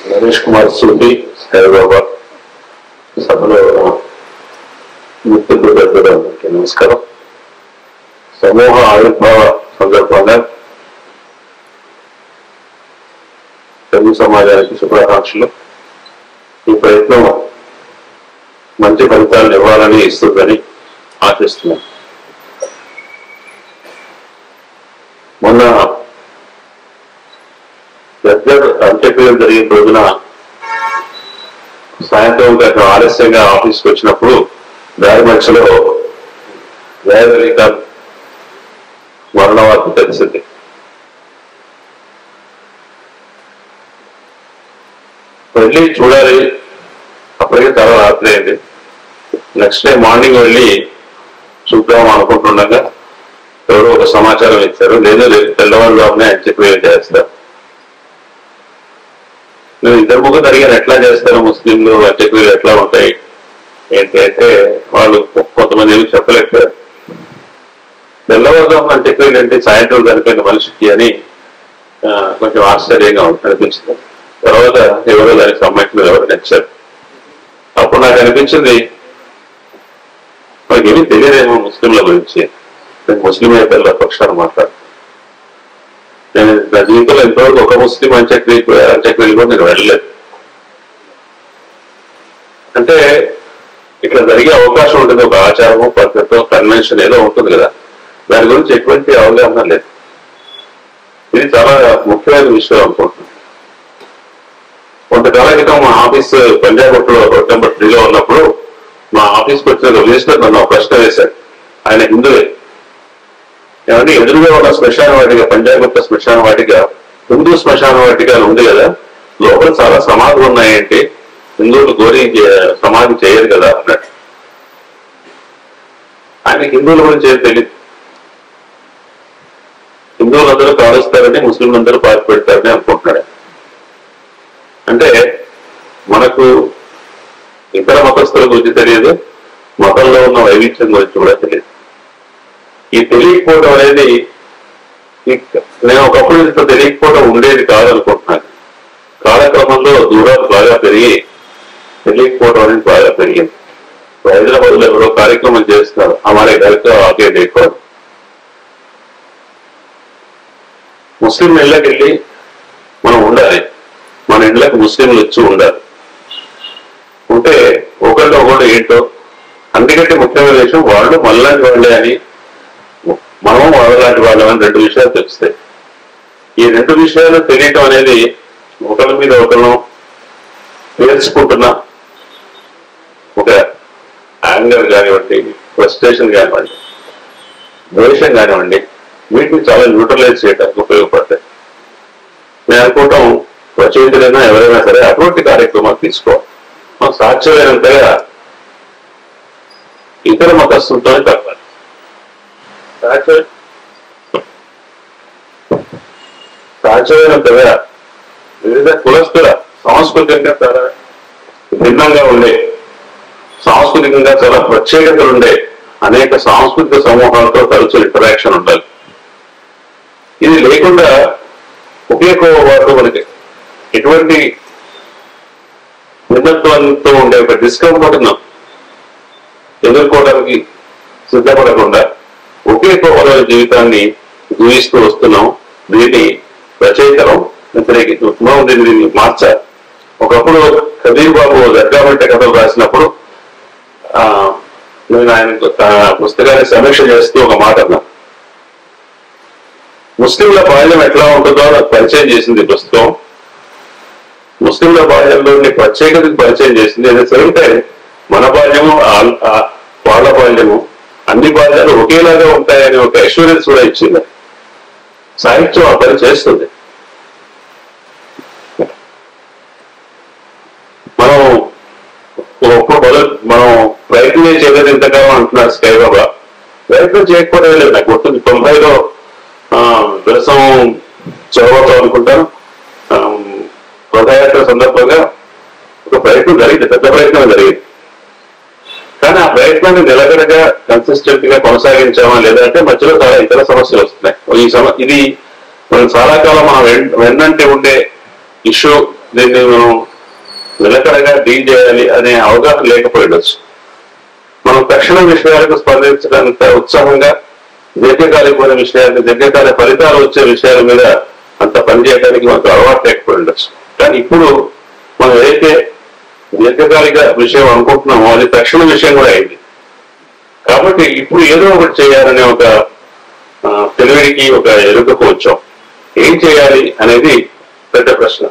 నరేష్ కుమార్ సూటి హైదరాబాద్ సభలో ఉన్న మిత్రులు పెద్దలందరికీ నమస్కారం సమూహ ఆవిర్భావ సందర్భంగా తెలుగు సమాజానికి శుభాకాంక్షలు ఈ ప్రయత్నం మంచి ఫలితాలను ఇవ్వాలని ఇస్తుందని ఆశిస్తున్నాను మొన్న గద్దర్ అంత్యక్రియలు జరిగిన రోజున సాయంత్రం కొంచెం ఆలస్యంగా ఆఫీస్కి వచ్చినప్పుడు దారి మధ్యలో జయద్ అలీ ఖాన్ మరణ వార్త తెలిసింది వెళ్ళి చూడాలి అప్పటికే చాలా రాత్రి అయింది నెక్స్ట్ డే మార్నింగ్ వెళ్ళి చూద్దాం అనుకుంటుండగా ఎవరో ఒక సమాచారం ఇచ్చారు లేదు రేపు తెల్లవారుజామునే అంత్యక్రియలు చేస్తారు నేను ఇద్దరు ముగ్గురు అడిగాను ఎట్లా చేస్తారు ముస్లింలు అంత్యక్రియలు ఎట్లా ఉంటాయి ఏంటి అంటే వాళ్ళు కొంతమంది ఏమి చెప్పలేకపోయారు తెల్లవారుజామున అంత్యక్రియలు అంటే సాయంత్రం చనిపోయిన మనిషికి అని ఆ, కొంచెం ఆశ్చర్యంగా ఉంది అనిపించింది తర్వాత ఎవరో దానికి సంబంధించిన ఎవరు నచ్చారు అప్పుడు నాకు అనిపించింది మనకి ఏమీ తెలియదేమో ముస్లింల గురించి నేను ముస్లిం అయిపోయిన పక్షాన్ని మాట్లాడు నేను నా జీవితంలో ఎంతవరకు ఒక ముస్లిం అంత్యక్రియ అంత్యక్రియలు కూడా నేను వెళ్ళలేదు అంటే ఇక్కడ జరిగే అవకాశం ఉంటుంది ఒక ఆచారము పద్ధతి కన్వెన్షన్ ఏదో ఉంటుంది కదా దాని గురించి ఎటువంటి అవగాహన లేదు ఇది చాలా ముఖ్యమైన విషయం అనుకుంటున్నాను కొంతకాలం క్రితం మా ఆఫీస్ పంజాగుట్లో రోడ్ నెంబర్ త్రీలో ఉన్నప్పుడు మా ఆఫీస్కి వచ్చిన విజిటర్ నన్ను ఒక ప్రశ్న వేశాడు ఆయన హిందువే ఏమంటే ఎదురుగా ఉన్న శ్మశాన వాటిగా పంజాగుట్ట శ్మశాన వాటిగా హిందూ శ్మశాన వాటిగా ఉంది కదా లోపల చాలా సమాధులు ఉన్నాయంటే హిందువులు గోరి చే- సమాధి చేయరు కదా అన్నట్టు ఆయనకి హిందువుల గురించి ఏం తెలియదు హిందువులందరూ కాలుస్తారని ముస్లింలందరూ పాతి పెడతారని అనుకుంటున్నాడు అంటే మనకు ఇతర మతస్థుల గురించి తెలియదు మతంలో ఉన్న వైవిధ్యం గురించి కూడా తెలియదు ఈ తెలియకపోవడం అనేది ఇక- నేను ఒకప్పుడు ఇంత తెలియకపోవడం ఉండేది కాదనుకుంటున్నాను కాలక్రమంలో దూరాలు బాగా పెరిగి తెలియకపోవడం అనేది బాగా పెరిగింది ఇప్పుడు హైదరాబాద్ లో ఎవరో కార్యక్రమం చేస్తున్నారు అమారే కార్యక్రమం ఆగే దేకో ముస్లిం ఇళ్ళకి వెళ్ళి మనం ఉండాలి మన ఇళ్ళకి ముస్లింలు వచ్చి ఉండాలి ఉంటే ఒకళ్ళు ఒకళ్ళు ఏంటో అందుకంటే ముఖ్యమైన విషయం వాళ్ళు మళ్ళాంటి వాళ్ళే అని మనము వాళ్ళలాంటి వాళ్ళమని రెండు విషయాలు తెలుస్తాయి ఈ రెండు విషయాలు తెలియటం అనేది ఒకరి మీద ఒకరు నేర్చుకుంటున్న ఒక యాంగర్ కానివ్వండి ఫ్రస్ట్రేషన్ కానివ్వండి ద్వేషం కానివ్వండి వీటిని చాలా న్యూట్రలైజ్ చేయడానికి ఉపయోగపడతాయి నేను అనుకుంటాం రచయితలైనా ఎవరైనా సరే అటువంటి కార్యక్రమాలు తీసుకోవాలి మనం సాధ్యమైనంతగా ఇతర మతస్థులతోనే కలవాలి సాధ్యం సాధ్యమైనంతగా వివిధ కులస్తుల సాంస్కృతికంగా చాలా భిన్నంగా ఉండే సాంస్కృతికంగా చాలా ప్రత్యేకతలు ఉండే అనేక సాంస్కృతిక సమూహాలతో తరచు ఇంటరాక్షన్ ఉండాలి ఇది లేకుండా ఒకే వారు మనకి ఎటువంటి భిన్నత్వంతో ఉండే ఒక డిస్కంఫర్ట్ ఎదుర్కోవడానికి సిద్ధపడకుండా ఒకే కోవల జీవితాన్ని జీవిస్తూ వస్తున్నాం దీన్ని రచయితలం వ్యతిరేకిస్తున్నాం దీన్ని దీన్ని మార్చాలి ఒకప్పుడు కబీర్ బాబు దర్గామంటే కథలు రాసినప్పుడు ఆ నేను ఆయన పుస్తకాన్ని సమీక్ష చేస్తూ ఒక మాట అన్నా ముస్లింల బాల్యం ఎట్లా ఉంటుందో నాకు పరిచయం చేసింది ఈ పుస్తకం ముస్లింల బాల్యంలోని ప్రత్యేకతకు పరిచయం చేసింది అదే సేమ్ టైం మన బాల్యము ఆ- ఆ వాళ్ళ బాల్యము అన్ని బాల్యాలు ఒకేలాగా ఉంటాయని ఒక ఎక్స్పీరియన్స్ కూడా ఇచ్చింది సాహిత్యం ఆ పని చేస్తుంది మనం ఒకప్పుడు మొదలు మనం ప్రయత్నం చేయలేదు ఇంతకాలం అంటున్నారు స్కై బాబా ప్రయత్నం చేయకపోవడం లేదు నాకు గుర్తుంది తొంభైలో ఆ, విరసం చొరవతో అనుకుంటాను ఆ, రథయాత్ర సందర్భంగా ఒక ప్రయత్నం జరిగింది పెద్ద ప్రయత్నం జరిగింది కానీ ఆ ప్రయత్నాన్ని నిలకడగా కన్సిస్టెంట్ గా కొనసాగించామా లేదా అంటే మధ్యలో చాలా ఇతర సమస్యలు వస్తున్నాయి ఈ సమ ఇది మనం చాలా కాలం మనం వెన్- వెన్నంటే ఉండే ఇష్యూ దీన్ని మనం నిలకడగా డీల్ చేయాలి అనే అవగాహన లేకపోయి ఉండొచ్చు మనం తక్షణ విషయాలకు స్పందించడానికి ఉత్సాహంగా దీర్ఘకాలికమైన విషయాలు దీర్ఘకాల ఫలితాలు వచ్చే విషయాల మీద అంత పనిచేయడానికి మనకు అలవాటు లేకపోయి ఉండొచ్చు కానీ ఇప్పుడు మనం ఏదైతే దీర్ఘకాలిక విషయం అనుకుంటున్నామో అది తక్షణ విషయం కూడా అయింది కాబట్టి ఇప్పుడు ఏదో ఒకటి చేయాలనే ఒక ఆ, తెలివికి ఒక ఎరుకకు వచ్చాం ఏం చేయాలి అనేది పెద్ద ప్రశ్న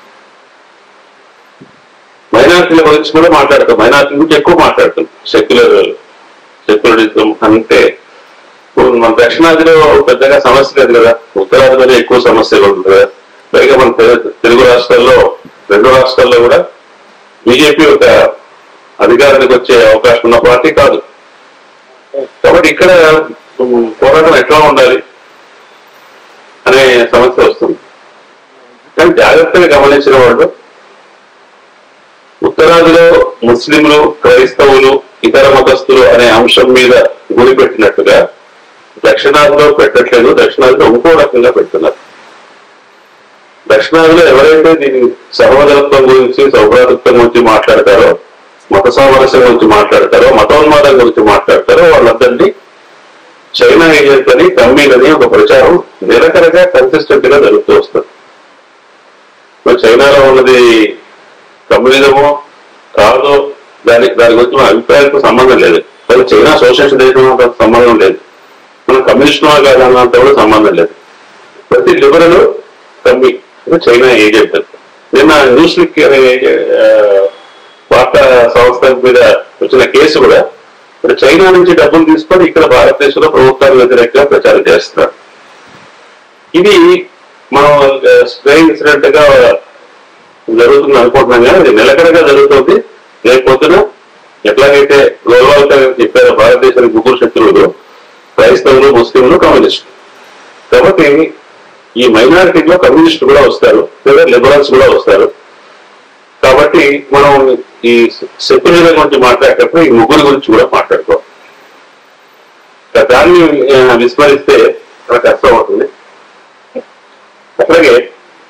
మైనార్టీల గురించి కూడా మాట్లాడతాం మైనార్టీ గురించి ఎక్కువ మాట్లాడతాం సెక్యులర్ సెక్యులరిజం అంటే ఇప్పుడు మన దక్షిణాదిలో పెద్దగా సమస్య లేదు కదా ఉత్తరాదిలోనే ఎక్కువ సమస్యలు ఉంటుంది కదా పైగా మన తెలు- తెలుగు రాష్ట్రాల్లో రెండు రాష్ట్రాల్లో కూడా బీజేపీ ఒక అధికారానికి వచ్చే అవకాశం ఉన్న పార్టీ కాదు కాబట్టి ఇక్కడ ఉమ్, పోరాటం ఎట్లా ఉండాలి అనే సమస్య వస్తుంది కానీ జాగ్రత్తగా గమనించిన వాళ్ళు ఉత్తరాదిలో ముస్లింలు క్రైస్తవులు ఇతర మతస్థులు అనే అంశం మీద గురి పెట్టినట్టుగా దక్షిణాదిలో పెట్టట్లేదు దక్షిణాదిలో ఇంకో రకంగా పెడుతున్నారు దక్షిణాదిలో ఎవరైతే దీని సహోదరత్వం గురించి సౌభ్రాతత్వం గురించి మాట్లాడతారో మత సామరస్యం గురించి మాట్లాడతారో మతోన్మాదం గురించి మాట్లాడతారో వాళ్ళందరినీ చైనా ఏజెంట్ అని కమ్మీలని ఒక ప్రచారం నిరకరగా కన్సిస్టెంట్ గా జరుగుతూ వస్తుంది మరి చైనాలో ఉన్నది కమ్యూనిజమో కాదో దాని దాని గురించి మన అభిప్రాయాలకు సంబంధం లేదు మరి చైనా సోషలిస్ట్ దేశం అంత సంబంధం లేదు మన కమ్యూనిస్ట్ కాదన్నంత కూడా సంబంధం లేదు ప్రతి లిబరల్ కమ్మి అంటే చైనా ఏజెంట్ నిన్న న్యూస్ లిక్ అనే ఆ, వార్తా సంస్థ మీద వచ్చిన కేసు కూడా ఇప్పుడు చైనా నుంచి డబ్బులు తీసుకొని ఇక్కడ భారతదేశంలో ప్రభుత్వానికి వ్యతిరేకంగా ప్రచారం చేస్తున్నారు ఇది మనం స్ట్రెయిన్ ఇన్సిడెంట్ గా జరుగుతుంది అనుకుంటున్నాం కానీ అది నిలకడగా జరుగుతుంది రేపు పొద్దున ఎట్లాగైతే గౌరవాలతో చెప్పారు భారతదేశానికి ముగ్గురు శత్రువులు క్రైస్తవులు ముస్లింలు కమ్యూనిస్టులు కాబట్టి ఈ మైనారిటీలో కమ్యూనిస్టులు కూడా వస్తారు లేదా లిబరల్స్ కూడా వస్తారు కాబట్టి మనం ఈ సెక్యులర్ గురించి మాట్లాడేటప్పుడు ఈ ముగ్గురు గురించి కూడా మాట్లాడుకోవాలి దాన్ని ఆ, విస్మరిస్తే చాలా కష్టం అవుతుంది అట్లాగే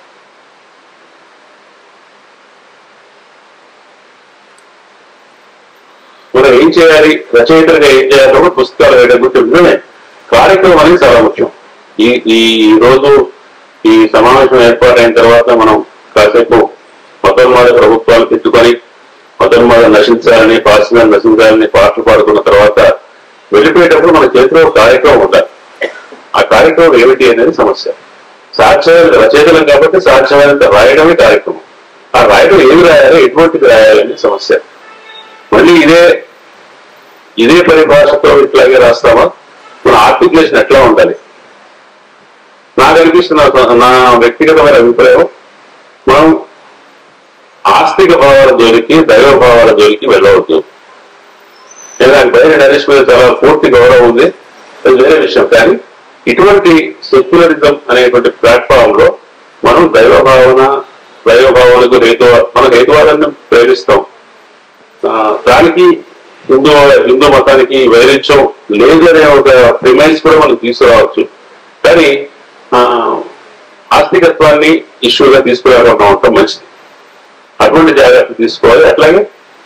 మనం ఏం చేయాలి రచయితలుగా ఏం చేయాలో కూడా పుస్తకాలు వేయడం గురించి ఉంటుంది కార్యక్రమం అనేది చాలా ముఖ్యం ఈ ఈ రోజు ఈ సమావేశం ఏర్పాటైన తర్వాత మనం కాసేపు మతోన్మాద ప్రభుత్వాలు తిట్టుకొని మతోన్మాద నశించాలని పాశ్చిమాన్ని నశించాలని పాటలు పాడుకున్న తర్వాత వెళ్ళిపోయేటప్పుడు మన చేతిలో ఒక కార్యక్రమం ఉండాలి ఆ కార్యక్రమం ఏమిటి అనేది సమస్య సాధ్యమైన రచయితలం కాబట్టి సాధ్యమైనంత రాయడమే కార్యక్రమం ఆ రాయడం ఏమి రాయాలి ఎటువంటిది రాయాలని సమస్య మళ్ళీ ఇదే ఇదే పరిభాషతో ఇట్లాగే రాస్తామా మన ఆర్టికులేషన్ ఎట్లా ఉండాలి నాకు అనిపిస్తున్న నా- నా వ్యక్తిగతమైన అభిప్రాయం మనం ఆస్తిక భావాల జోలికి దైవ భావాల జోలికి వెళ్ళవద్దు నేను నాకు బయట నరేష్ మీద చాలా పూర్తి గౌరవం ఉంది అది వేరే విషయం కానీ ఇటువంటి సెక్యులరిజం అనేటువంటి ప్లాట్ఫామ్ లో మనం దైవ భావన దైవ భావనకు హేతు మన హేతువాదాన్ని ప్రేరిస్తాం ఆ, దానికి హిందూ హిందూ మతానికి వైరుధ్యం లేదు అనే ఒక ప్రిమైన్స్ కూడా మనం తీసుకురావచ్చు కానీ ఆ, ఆస్తికత్వాన్ని ఇష్యూగా తీసుకురావడం ఉండటం మంచిది అటువంటి జాగ్రత్త తీసుకోవాలి అట్లాగే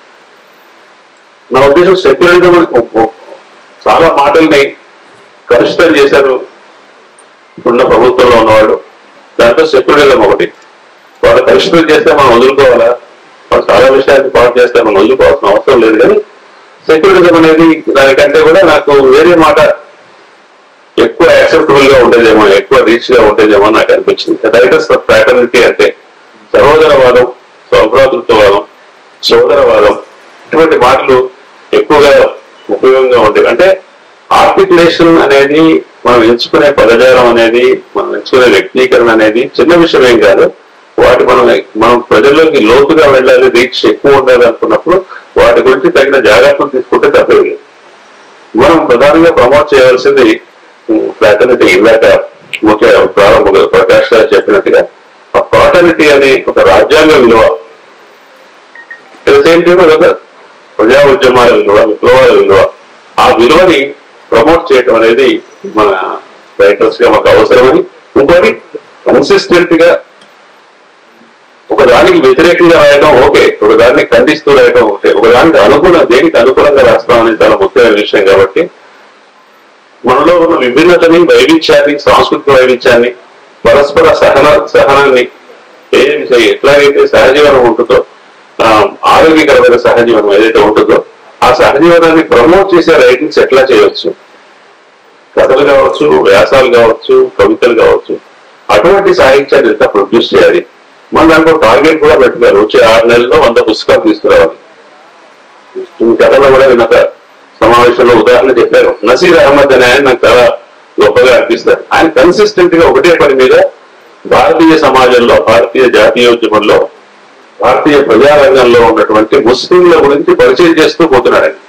నా ఉద్దేశం సెక్యులరిజం చాలా మాటల్ని కలుషితం చేశారు ఇప్పుడున్న ప్రభుత్వంలో ఉన్నవాళ్ళు దాంట్లో సెక్యులరిజం ఒకటి వాళ్ళు కలుషితం చేస్తే మనం వదులుకోవాలా వాళ్ళు చాలా విషయాన్ని పాటు చేస్తే మనం వదులుకోవాల్సిన అవసరం లేదు కానీ సెక్యులరిజం అనేది దానికంటే కూడా నాకు వేరే మాట ఎక్కువ యాక్సెప్టబుల్ గా ఉండేదేమో ఎక్కువ రీచ్ గా ఉండేదేమో అని నాకు అనిపించింది రైటర్స్ ఆఫ్ ఫ్రాటర్నిటీ అంటే సహోదరవాదం సౌభ్రాతృత్వవాదం సోదరవాదం ఇటువంటి మాటలు ఎక్కువగా ఉపయోగంగా ఉంటాయి అంటే ఆర్టికులేషన్ అనేది మనం ఎంచుకునే పదజాలం అనేది మనం ఎంచుకునే వ్యక్తీకరణ అనేది చిన్న విషయం ఏం కాదు వాటి మనం మనం ప్రజల్లోకి లోతుగా వెళ్ళాలి రీచ్ ఎక్కువ ఉండాలి అనుకున్నప్పుడు వాటి గురించి తగిన జాగ్రత్తలు తీసుకుంటే తప్పేది లేదు. మనం ప్రధానంగా ప్రమోట్ చేయవలసింది ఫ్రాటర్నిటీ ఇందాక ముఖ్య ప్రారంభ ప్రకాష్ గారు చెప్పినట్టుగా ఆ ఫ్రాటర్నిటీ అనే ఒక రాజ్యాంగ విలువ సేమ్ టైం ఒక ప్రజా ఉద్యమాల విలువ విప్లవాల విలువ ఆ విలువని ప్రమోట్ చేయటం అనేది మన రైటర్స్ గా మాకు అవసరమని ఇంకోటి కన్సిస్టెంట్ గా ఒక దానికి వ్యతిరేకంగా రాయడం ఓకే ఒక దాన్ని ఖండిస్తూ రాయడం ఓకే ఒక దానికి అనుకూలం దేనికి అనుకూలంగా రాస్తాం అనేది చాలా ముఖ్యమైన విషయం కాబట్టి మనలో ఉన్న విభిన్నతని వైవిధ్యాన్ని సాంస్కృతిక వైవిధ్యాన్ని పరస్పర సహన సహనాన్ని ఏ ఎట్లాగైతే సహజీవనం ఉంటుందో ఆ, ఆరోగ్యకరమైన సహజీవనం ఏదైతే ఉంటుందో ఆ సహజీవనాన్ని ప్రమోట్ చేసే రైటింగ్స్ ఎట్లా చేయొచ్చు కథలు కావచ్చు వ్యాసాలు కావచ్చు కవితలు కావచ్చు అటువంటి సాహిత్యాన్ని ఎంత ప్రొడ్యూస్ చేయాలి మన దాంట్లో టార్గెట్ కూడా పెట్టుకోవాలి వచ్చే ఆరు నెలల్లో వంద పుస్తకాలు తీసుకురావాలి ఈ కథలో కూడా వినక సమావేశంలో ఉదాహరణ చెప్పారు నసీర్ అహ్మద్ అనే ఆయన నాకు చాలా గొప్పగా అనిపిస్తారు ఆయన కన్సిస్టెంట్ గా ఒకటే పని మీద భారతీయ సమాజంలో భారతీయ జాతీయోద్యమంలో భారతీయ ప్రజారంగంలో ఉన్నటువంటి ముస్లింల గురించి పరిచయం చేస్తూ పోతున్నాడు ఆయన.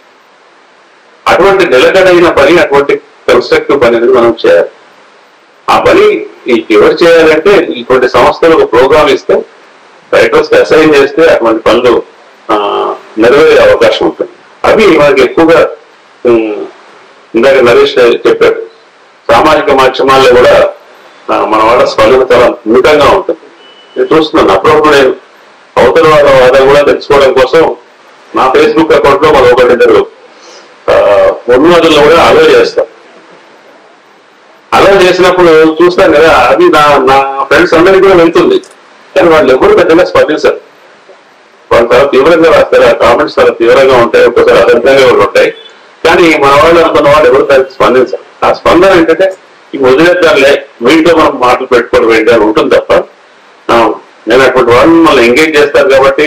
అటువంటి నిలకడైన పని అటువంటి కన్స్ట్రక్టివ్ పని అనేది మనం చేయాలి ఆ పని ఈ ఎవరు చేయాలంటే ఇటువంటి సంస్థలు ఒక ప్రోగ్రామ్ ఇస్తే రైటర్స్ అసైన్ చేస్తే అటువంటి పనులు ఆ, నెరవేరే అవకాశం ఉంటుంది అవి మనకి ఎక్కువగా ఉమ్, ఇందాక నరేష్ చెప్పాడు సామాజిక మాధ్యమాల్లో కూడా ఆ, మన వాళ్ళ స్పందన చాలా మితంగా ఉంటుంది నేను చూస్తున్నాను అప్పుడప్పుడు నేను అవతల వాళ్ళ వాదన కూడా తెలుసుకోవడం కోసం నా ఫేస్బుక్ అకౌంట్ లో మన ఒకరిద్దరు ఉన్మాదులను కూడా అలో చేస్తాం అలా చేసినప్పుడు చూస్తాను కదా అది నా నా ఫ్రెండ్స్ అందరికీ కూడా వెళ్తుంది కానీ వాళ్ళు ఎవరు పెద్దగా స్పందించారు వాళ్ళు చాలా తీవ్రంగా రాస్తారు ఆ కామెంట్స్ చాలా తీవ్రంగా ఉంటాయి ఒక్కోసారి అర్థంగా కూడా ఉంటాయి కానీ మన వాళ్ళు అనుకున్న వాళ్ళు ఎవరు దానికి స్పందించారు ఆ స్పందన ఏంటంటే ఈ వదిలేద్దాంలే వీటిలో మనం మాటలు పెట్టుకోవడం ఏంటి అని ఉంటుంది తప్ప ఆ, నేను అటువంటి వాళ్ళని మనం ఎంగేజ్ చేస్తారు కాబట్టి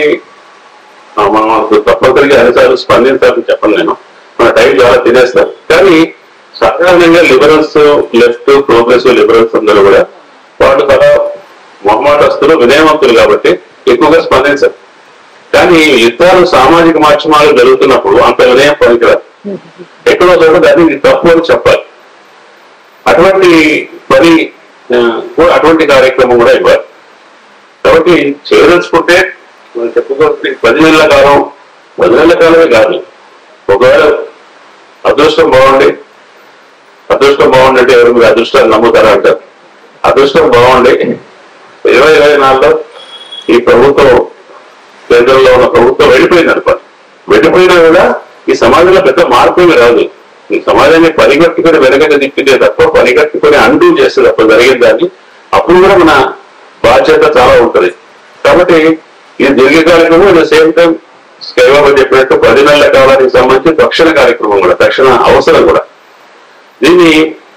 ఆ, మనం అప్పుడు తప్పనిసరిగా అన్నిసార్లు స్పందించాలని చెప్పను నేను మన టైం చాలా తినేస్తారు కానీ సాధారణంగా లిబరల్స్ లెఫ్ట్ ప్రోగ్రెసివ్ లిబరల్స్ అందరూ కూడా వాళ్ళు చాలా మొహమాటస్తులు వినయవంతులు కాబట్టి ఎక్కువగా స్పందించారు కానీ యుద్ధాలు సామాజిక మాధ్యమాలు జరుగుతున్నప్పుడు అంత వినయం పనికిరాదు ఎక్కడో చోట దాన్ని ఇది తప్పు అని చెప్పాలి అటువంటి పని ఆ, కూడా అటువంటి కార్యక్రమం కూడా ఇవ్వాలి కాబట్టి చేయదలుచుకుంటే మనం చెప్పుకోవచ్చు పది నెలల కాలం పది నెలల కాలమే కాదు ఒకవేళ అదృష్టం బాగుండి అదృష్టం బాగుండి అంటే ఎవరు మీరు అదృష్టాన్ని నమ్ముతారా అంటారు అదృష్టం బాగుండి ఇరవై ఇరవై నాలుగులో ఈ ప్రభుత్వం కేంద్రంలో ఉన్న ప్రభుత్వం వెళ్ళిపోయింది అనుకోండి వెళ్ళిపోయినా కూడా ఈ సమాజంలో పెద్ద మార్పు ఏమీ రాదు ఈ సమాజాన్ని పరిగెట్టుకుని వెనకగా దిక్కితే తప్ప పరిగెట్టుకుని అండూ చేస్తే తప్ప జరిగిన దాన్ని అప్పుడు కూడా మన బాధ్యత చాలా ఉంటుంది కాబట్టి ఇది దీర్ఘ కార్యక్రమం at the same time Skybaba చెప్పినట్టు పది నెలల కాలానికి సంబంధించి తక్షణ కార్యక్రమం కూడా తక్షణ అవసరం కూడా దీన్ని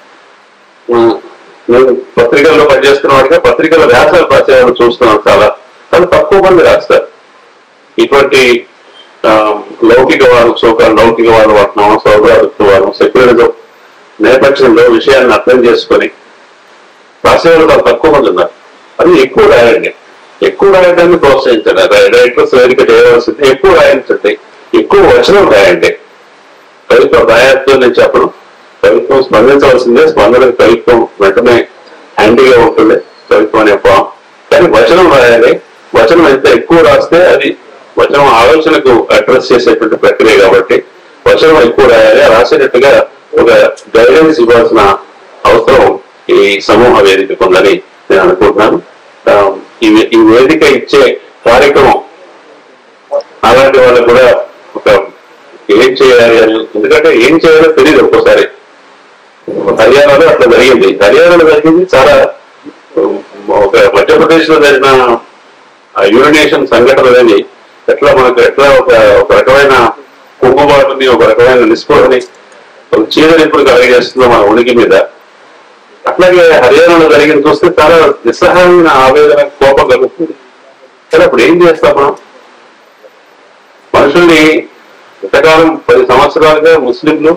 ఆ, నేను పత్రికల్లో పనిచేస్తున్న వాడిగా పత్రికల వ్యాసాలు రాసేవాళ్ళు చూస్తున్నాను చాలా అది తక్కువ మంది రాస్తారు ఇటువంటి ఆ, లౌకికవాదం సోకాలు లౌకికవాదం అంటున్నాము సౌదార్థవాదం సెక్యులరిజం నేపథ్యంలో విషయాన్ని అర్థం చేసుకొని రాసేవాళ్ళు చాలా తక్కువ మంది ఉన్నారు అది ఎక్కువ రాయండి ఎక్కువ రాయడాన్ని ప్రోత్సహించండి రై- రైటర్స్ వేదిక చేయవలసింది ఎక్కువ రాయించండి ఎక్కువ వచనం రాయండి కవిత్వం రాయొద్దు నేను చెప్పను కవిత్వం స్పందించవలసిందే స్పందన కవిత్వం వెంటనే హ్యాండీగా ఉంటుంది కవిత్వం అనే ఫామ్ కానీ వచనం రాయాలి వచనం ఎంత ఎక్కువ రాస్తే అది వచనం ఆలోచనకు అడ్రస్ చేసేటువంటి ప్రక్రియ కాబట్టి వచనం ఎక్కువ రాయాలి ఆ రాసేటట్టుగా ఒక గైడెన్స్ ఇవ్వాల్సిన అవసరం ఈ సమూహ వేదికకు ఉందని నేను అనుకుంటున్నాను ఆ, ఈ వే- ఈ వేదిక ఇచ్చే కార్యక్రమం అలాంటి వాళ్ళు కూడా ఒక ఏం చేయాలి అని ఎందుకంటే ఏం చేయాలో తెలియదు ఒక్కోసారి హర్యానాలో అట్లా జరిగింది హర్యానాలో జరిగింది చాలా ఉమ్, ఒక మధ్యప్రదేశ్ లో జరిగిన యూరినేషన్ సంఘటనలని ఎట్లా మనకు ఎట్లా ఒక ఒక రకమైన కుంభబాటుని ఒక రకమైన నిస్పృహని ఒక చీదరింపుడు కలగజేస్తుందో మన ఉనికి మీద అట్లాగే హర్యానాలో జరిగింది చూస్తే చాలా నిస్సహాయమైన ఆవేదన కోపం కలుగుతుంది కానీ అప్పుడు ఏం చేస్తాం మనం మనుషుల్ని ఇంతకాలం పది సంవత్సరాలుగా ముస్లింలు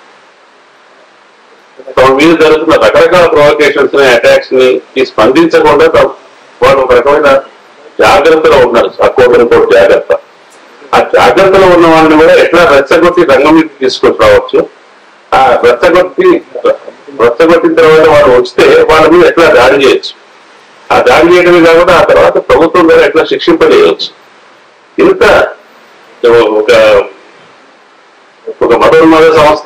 తమ మీద జరుగుతున్న రకరకాల ప్రొవకేషన్స్ ని అటాక్స్ ని ఈ స్పందించకుండా తమ- వాళ్ళు ఒక రకమైన జాగ్రత్తలో ఉన్నారు అకోటం కోటి జాగ్రత్త ఆ జాగ్రత్తలో ఉన్న వాళ్ళని కూడా ఎట్లా రెచ్చగొట్టి రంగం మీద తీసుకొని రావచ్చు ఆ రెచ్చగొట్టి రెచ్చగొట్టిన తర్వాత వాళ్ళు వస్తే వాళ్ళ మీద ఎట్లా దాడి చేయొచ్చు ఆ దాడి చేయడమే కాకుండా ఆ తర్వాత ప్రభుత్వం ద్వారా ఎట్లా శిక్షింపజేయవచ్చు ఇంత ఒక ఒక మతోన్మాద సంస్థ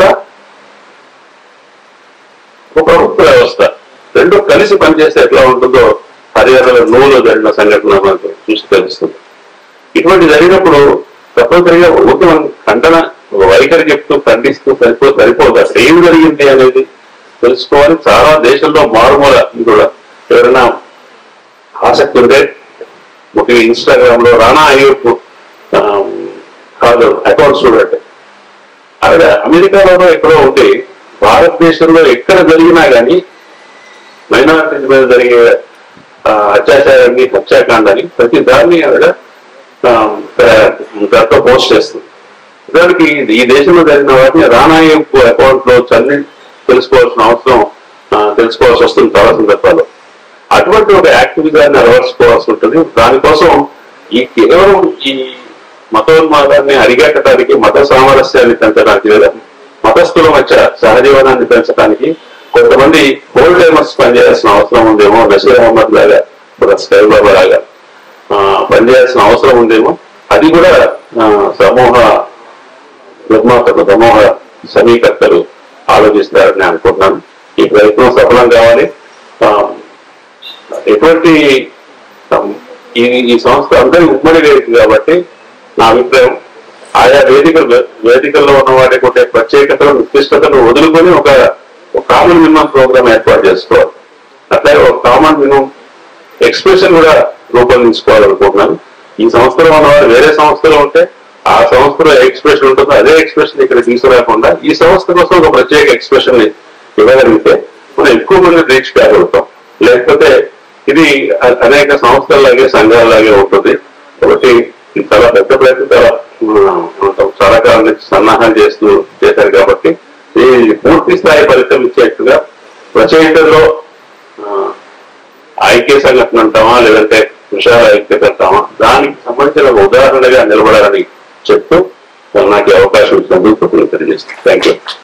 ఒక ప్రభుత్వ వ్యవస్థ రెండు కలిసి పనిచేస్తే ఎట్లా ఉంటుందో హర్యానాలో నూలు జరిగిన సంఘటన మనకు చూసి తెలుస్తుంది ఇటువంటి జరిగినప్పుడు తప్పనిసరిగా ఊరికే మనం ఖండన ఒక వైఖరి చెప్తూ ఖండిస్తూ సరిపో సరిపోదు అసలు ఏం జరిగింది అనేది తెలుసుకోవాలి చాలా దేశంలో మారుమూల ఇది కూడా ఎవరైనా ఆసక్తి ఉంటే ముఖ్యంగా ఇన్స్టాగ్రామ్ లో రానా అయ్యూప్ ఆ, కాదు అకౌంట్ చూడండి ఆవిడ అమెరికాలో ఎక్కడో ఉంటే భారతదేశంలో ఎక్కడ జరిగినా కానీ మైనారిటీస్ మీద జరిగే ఆ, అత్యాచారాన్ని హత్యాకాండాన్ని ప్రతి దాన్ని ఆవిడ ఆ, దాంట్లో పోస్ట్ చేస్తుంది దానికి ఈ దేశంలో జరిగిన వాటిని రానాయపు అకౌంట్ లో చదివి తెలుసుకోవాల్సిన అవసరం ఆ, తెలుసుకోవాల్సి వస్తుంది చాలా సందర్భాల్లో అటువంటి ఒక యాక్టివిజాన్ని అలవర్చుకోవాల్సి ఉంటుంది దానికోసం ఈ కేవలం ఈ మతోన్మాదాన్ని అరిగట్టడానికి మత సామరస్యాన్ని పెంచడానికి లేదా మతస్థుల మధ్య సహజీవనాన్ని పెంచడానికి కొంతమంది హోల్ టైమర్స్ పనిచేయాల్సిన అవసరం ఉందేమో నసీర్ అహ్మద్ లాగా ఒక స్కై బాబా లాగా ఆ, పనిచేయాల్సిన అవసరం ఉందేమో అది కూడా ఆ, సమూహ నిర్మాతలు సమూహ సమీకర్తలు ఆలోచిస్తారని అనుకుంటున్నాను ఈ ప్రయత్నం సఫలం కావాలి ఆ, ఎటువంటి సం- ఈ ఈ సంస్థ అందరి ఉమ్మడి వేదిక కాబట్టి నా అభిప్రాయం ఆయా వేదిక వేదికల్లో ఉన్న వాటికి ఉండే ప్రత్యేకతలు నిర్దిష్టతను వదులుకొని ఒక కామన్ మినిమం ప్రోగ్రామ్ ఏర్పాటు చేసుకోవాలి అట్లాగే ఒక కామన్ మినిమం ఎక్స్ప్రెషన్ కూడా రూపొందించుకోవాలనుకుంటున్నాను ఈ సంస్థలో ఉన్నవారు వేరే సంస్థలో ఉంటే ఆ సంస్థలో ఎక్స్ప్రెషన్ ఉంటుందో అదే ఎక్స్ప్రెషన్ ఇక్కడ తీసుకురాకుండా ఈ సంస్థ కోసం ఒక ప్రత్యేక ఎక్స్ప్రెషన్ ని ఇవ్వగలిగితే మనం ఎక్కువ మంది రీచ్ కాగలుగుతాం లేకపోతే ఇది అ- అనేక సంస్థల్లాగే సంఘాలలాగే ఉంటుంది కాబట్టి ఇది చాలా పెద్ద ప్రయత్నం చాలా ఆ, మనం చాలా కాలం నుంచి సన్నాహం చేస్తూ చేశారు కాబట్టి ఈ పూర్తి స్థాయి ఫలితం ఇచ్చేట్టుగా రచయితల్లో ఆ, ఐక్య సంఘటన అంటామా లేదంటే విశాల ఐక్యత అంటామా దానికి సంబంధించిన ఒక ఉదాహరణగా నిలబడాలని చెప్తూ నాకు ఈ అవకాశం ఇచ్చినందుకు కృతజ్ఞతలు తెలియజేస్తాను థ్యాంక్ యూ